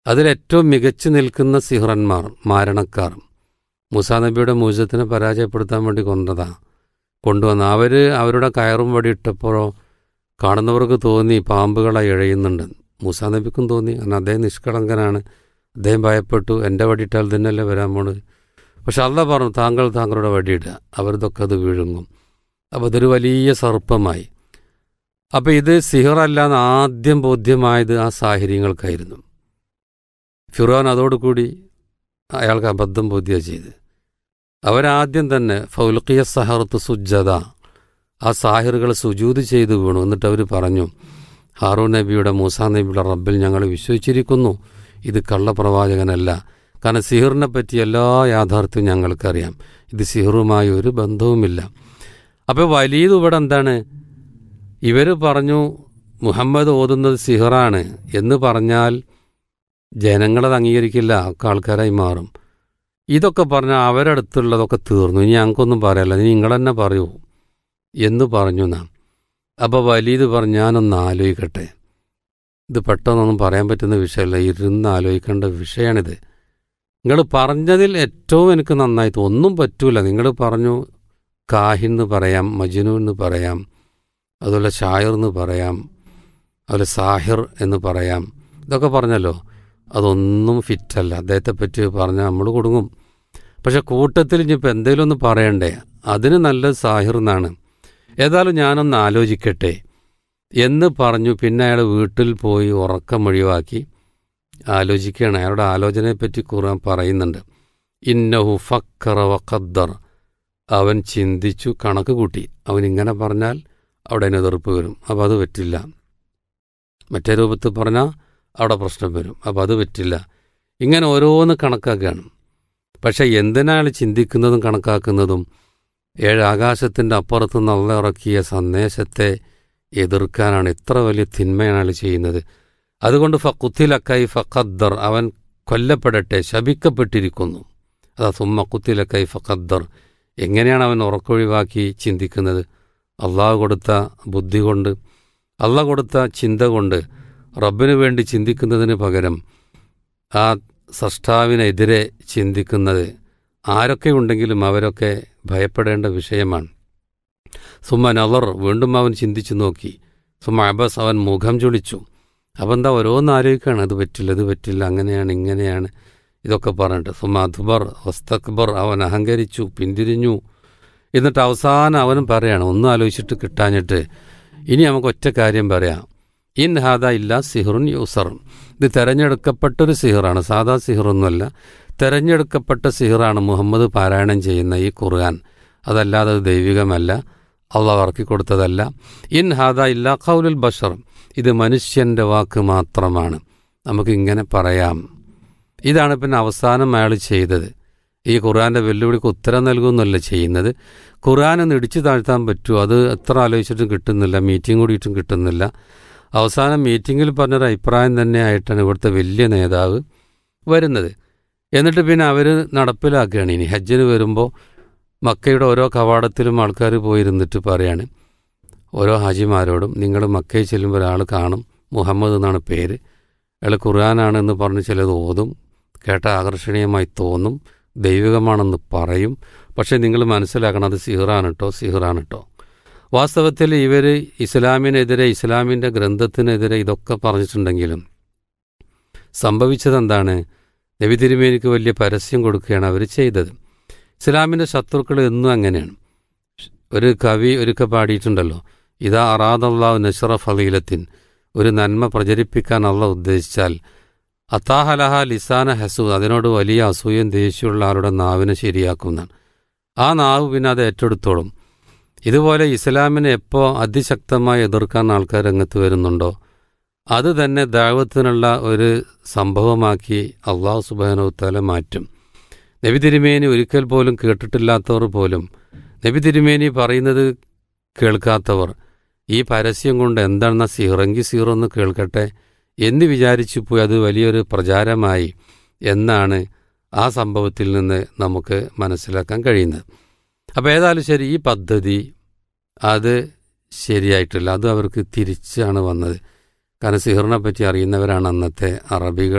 അതിലേറ്റവും മികച്ചു നിൽക്കുന്ന സിഹ്റന്മാർ മാരണക്കാർ മുസാ നബിയുടെ മൂജത്തിനെ പരാജയപ്പെടുത്താൻ വേണ്ടി കൊണ്ടതാ കൊണ്ടുവന്ന അവർ അവരുടെ കയറും വടി ഇട്ടപ്പോഴോ കാണുന്നവർക്ക് തോന്നി പാമ്പുകളെ ഇഴയുന്നുണ്ട് മൂസാ നബിക്കും തോന്നി കാരണം അദ്ദേഹം നിഷ്കളങ്കനാണ് അദ്ദേഹം ഭയപ്പെട്ടു എൻ്റെ വടിയിട്ടാൽ തന്നെയല്ലേ വരാൻ പോണത് പക്ഷെ അല്ല പറഞ്ഞു താങ്കൾ താങ്കളുടെ വടിയിടുക അവരിതൊക്കെ അത് വിഴുങ്ങും അപ്പോൾ ഇതൊരു വലിയ സർപ്പമായി അപ്പോൾ ഇത് സിഹറല്ലാന്ന് ആദ്യം ബോധ്യമായത് ആ സാഹചര്യങ്ങൾക്കായിരുന്നു ഫിറോൻ അതോടുകൂടി അയാൾക്ക് അബദ്ധം ബോധ്യ ചെയ്ത് അവരാദ്യം തന്നെ ഫൗൽക്കിയ സഹർത്ത് സുജത ആ സാഹിറുകൾ സുജൂത് ചെയ്തു വീണു എന്നിട്ട് അവർ പറഞ്ഞു ഹാറൂൻ നബിയുടെ മൂസാ നബിയുടെ റബ്ബിൽ ഞങ്ങൾ വിശ്വസിച്ചിരിക്കുന്നു ഇത് കള്ളപ്രവാചകനല്ല കാരണം സിഹിറിനെ പറ്റി എല്ലാ യാഥാർത്ഥ്യവും ഞങ്ങൾക്കറിയാം ഇത് സിഹിറുമായി ഒരു ബന്ധവുമില്ല അപ്പോൾ വലിയത് ഇവിടെ എന്താണ് ഇവർ പറഞ്ഞു മുഹമ്മദ് ഓതുന്നത് സിഹറാണ് എന്ന് പറഞ്ഞാൽ ജനങ്ങളത് അംഗീകരിക്കില്ല ഒക്കെ ആൾക്കാരായി മാറും ഇതൊക്കെ പറഞ്ഞാൽ അവരടുത്തുള്ളതൊക്കെ തീർന്നു ഇനി ഞങ്ങൾക്കൊന്നും പറയല്ല ഇനി നിങ്ങൾ തന്നെ പറയൂ എന്ന് പറഞ്ഞു നാം അപ്പോൾ വലിയത് പറഞ്ഞു ഞാനൊന്ന് ആലോചിക്കട്ടെ ഇത് പെട്ടെന്നൊന്നും പറയാൻ പറ്റുന്ന വിഷയമല്ല ഇരുന്ന് ആലോചിക്കേണ്ട വിഷയമാണിത് നിങ്ങൾ പറഞ്ഞതിൽ ഏറ്റവും എനിക്ക് നന്നായി തോന്നി. ഒന്നും പറ്റൂല നിങ്ങൾ പറഞ്ഞു കാഹിൻ എന്ന് പറയാം മജ്നു എന്ന് പറയാം അതുപോലെ ഷായർ എന്ന് പറയാം അതുപോലെ സാഹിർ എന്ന് പറയാം ഇതൊക്കെ പറഞ്ഞല്ലോ അതൊന്നും ഫിറ്റല്ല അദ്ദേഹത്തെ പറ്റി പറഞ്ഞാൽ നമ്മൾ കൊടുങ്ങും പക്ഷെ കൂട്ടത്തിൽ ഇനിയിപ്പോൾ എന്തെങ്കിലും ഒന്ന് പറയണ്ടേ അതിന് നല്ലത് സാഹിർ എന്നാണ് ഏതായാലും ഞാനൊന്ന് ആലോചിക്കട്ടെ എന്ന് പറഞ്ഞു പിന്നെ അയാൾ വീട്ടിൽ പോയി ഉറക്കം ഒഴിവാക്കി ആലോചിക്കുകയാണ് അയാളുടെ ആലോചനയെപ്പറ്റി ഖുർആൻ പറയുന്നുണ്ട് ഇന്നഹു ഫക്കറ വഖദ്ദർ അവൻ ചിന്തിച്ചു കണക്ക് കൂട്ടി അവൻ ഇങ്ങനെ പറഞ്ഞാൽ അവിടെ അതിന് എതിർപ്പ് വരും അപ്പോൾ അത് പറ്റില്ല മറ്റേ രൂപത്തിൽ പറഞ്ഞാൽ അവിടെ പ്രശ്നം വരും അപ്പോൾ അത് പറ്റില്ല ഇങ്ങനെ ഓരോന്ന് കണക്കാക്കുകയാണ് പക്ഷേ എന്തിനാണ് ചിന്തിക്കുന്നതും കണക്കാക്കുന്നതും ഏഴ് ആകാശത്തിൻ്റെ അപ്പുറത്ത് നല്ല ഇറക്കിയ സന്ദേശത്തെ എതിർക്കാനാണ് ഇത്ര വലിയ തിന്മയാണ് അയാൾ ചെയ്യുന്നത് അതുകൊണ്ട് ഫക്കുത്തിലക്കൈ ഫഖദ്ദർ അവൻ കൊല്ലപ്പെടട്ടെ ശപിക്കപ്പെട്ടിരിക്കുന്നു അതാ സുമ്മ കുത്തിലക്കൈ ഫഖദ്ദർ എങ്ങനെയാണ് അവൻ ഉറക്കൊഴിവാക്കി ചിന്തിക്കുന്നത് അള്ളാഹ് കൊടുത്ത ബുദ്ധി കൊണ്ട് അള്ളാഹ് കൊടുത്ത ചിന്ത കൊണ്ട് റബ്ബിനു വേണ്ടി ചിന്തിക്കുന്നതിന് പകരം ആ സൃഷ്ടാവിനെതിരെ ചിന്തിക്കുന്നത് ആരൊക്കെ ഉണ്ടെങ്കിലും അവരൊക്കെ ഭയപ്പെടേണ്ട വിഷയമാണ് സുമ നളർ വീണ്ടും അവൻ ചിന്തിച്ചു നോക്കി സുമ അബസ് അവൻ മുഖം ചൊളിച്ചു അപ്പം എന്താ ഓരോന്ന് ആലോചിക്കുകയാണ് അത് പറ്റില്ല ഇത് പറ്റില്ല അങ്ങനെയാണ് ഇങ്ങനെയാണ് ഇതൊക്കെ പറഞ്ഞിട്ട് സുമ അദ്ബർ വസ്തക്ബർ അവൻ അഹങ്കരിച്ചു പിന്തിരിഞ്ഞു എന്നിട്ട് അവസാനം അവനും പറയാണ് ഒന്നും ആലോചിച്ചിട്ട് കിട്ടാഞ്ഞിട്ട് ഇനി നമുക്ക് ഒറ്റ കാര്യം പറയാം ഇൻ ഹാദ ഇല്ല സിഹറുൻ യൂസർ ഇത് തെരഞ്ഞെടുക്കപ്പെട്ടൊരു സിഹറാണ് സാധാ സിഹറൊന്നുമല്ല തെരഞ്ഞെടുക്കപ്പെട്ട സിഹറാണ് മുഹമ്മദ് പാരായണം ചെയ്യുന്ന ഈ ഖുർആൻ അതല്ലാതെ അത് ദൈവികമല്ല അള്ളാഹ് ഇറക്കി കൊടുത്തതല്ല ഇൻ ഹാദ ഇല്ല ഖൗലുൽ ബഷർ ഇത് മനുഷ്യൻ്റെ വാക്ക് മാത്രമാണ് നമുക്ക് ഇങ്ങനെ പറയാം ഇതാണ് പിന്നെ അവസാനം അയാൾ ചെയ്തത് ഈ ഖുർആന്റെ വെല്ലുവിളിക്ക് ഉത്തരം നൽകുന്നല്ല ചെയ്യുന്നത് ഖുർആൻ ഒന്ന് ഇടിച്ചു താഴ്ത്താൻ പറ്റുമോ അത് എത്ര ആലോചിച്ചിട്ടും കിട്ടുന്നില്ല മീറ്റിംഗ് കൂടിയിട്ടും കിട്ടുന്നില്ല അവസാനം മീറ്റിങ്ങിൽ പറഞ്ഞൊരു അഭിപ്രായം തന്നെ ആയിട്ടാണ് ഇവിടുത്തെ വലിയ നേതാവ് വരുന്നത് എന്നിട്ട് പിന്നെ അവർ നടപ്പിലാക്കുകയാണ് ഇനി ഹജ്ജിന് വരുമ്പോൾ മക്കയുടെ ഓരോ കവാടത്തിലും ആൾക്കാർ പോയിരുന്നിട്ട് പറയാണ് ഓരോ ഹാജിമാരോടും നിങ്ങൾ മക്കയിൽ ചെല്ലുമ്പോൾ ഒരാൾ കാണും മുഹമ്മദ് എന്നാണ് പേര് അയാൾ ഖുർആനാണെന്ന് പറഞ്ഞ് ചിലത് ഓതും കേട്ട ആകർഷണീയമായി തോന്നും ദൈവികമാണെന്ന് പറയും പക്ഷേ നിങ്ങൾ മനസ്സിലാക്കണം അത് സിഹറാണ് കേട്ടോ സിഹറാണ് കേട്ടോ വാസ്തവത്തിൽ ഇവർ ഇസ്ലാമിനെതിരെ ഇസ്ലാമിൻ്റെ ഗ്രന്ഥത്തിനെതിരെ ഇതൊക്കെ പറഞ്ഞിട്ടുണ്ടെങ്കിലും സംഭവിച്ചതെന്താണ് നബി തിരുമേനിക്ക് വലിയ പരസ്യം കൊടുക്കുകയാണ് അവർ ചെയ്തത് ഇസ്ലാമിൻ്റെ ശത്രുക്കൾ എന്നും അങ്ങനെയാണ് ഒരു കവി ഒരുക്ക പാടിയിട്ടുണ്ടല്ലോ ഇതാ അറാദല്ലാഹു നഷറ ഫലീലത്തിൻ ഒരു നന്മ പ്രചരിപ്പിക്കാൻ അള്ള ഉദ്ദേശിച്ചാൽ അത്താഹലഹ ലിസാന ഹസു അതിനോട് വലിയ അസൂയം ദേഷ്യമുള്ള ആളുടെ നാവിനെ ശരിയാക്കുന്നതാണ് ആ നാവ് പിന്നെ അത് ഏറ്റെടുത്തോളും ഇതുപോലെ ഇസ്ലാമിനെ എപ്പോൾ അതിശക്തമായി എതിർക്കാൻ ആൾക്കാർ രംഗത്ത് വരുന്നുണ്ടോ അത് തന്നെ ദൈവത്തിനുള്ള ഒരു സംഭവമാക്കി അള്ളാഹു സുബാനോത്തല മാറ്റും നബി തിരുമേനി ഒരിക്കൽ പോലും കേട്ടിട്ടില്ലാത്തവർ പോലും നബി തിരുമേനി പറയുന്നത് കേൾക്കാത്തവർ ഈ പരസ്യം കൊണ്ട് എന്താണെന്ന സീറെങ്കി സീറൊന്ന് കേൾക്കട്ടെ എന്ന് വിചാരിച്ചു പോയി അത് വലിയൊരു പ്രചാരമായി എന്നാണ് ആ സംഭവത്തിൽ നിന്ന് നമുക്ക് മനസ്സിലാക്കാൻ കഴിയുന്നത് അപ്പോൾ ഏതായാലും ശരി ഈ പദ്ധതി അത് ശരിയായിട്ടില്ല അത് അവർക്ക് തിരിച്ചാണ് വന്നത് കാരണം സിഹറിനെ പറ്റി അറിയുന്നവരാണ് അന്നത്തെ അറബികൾ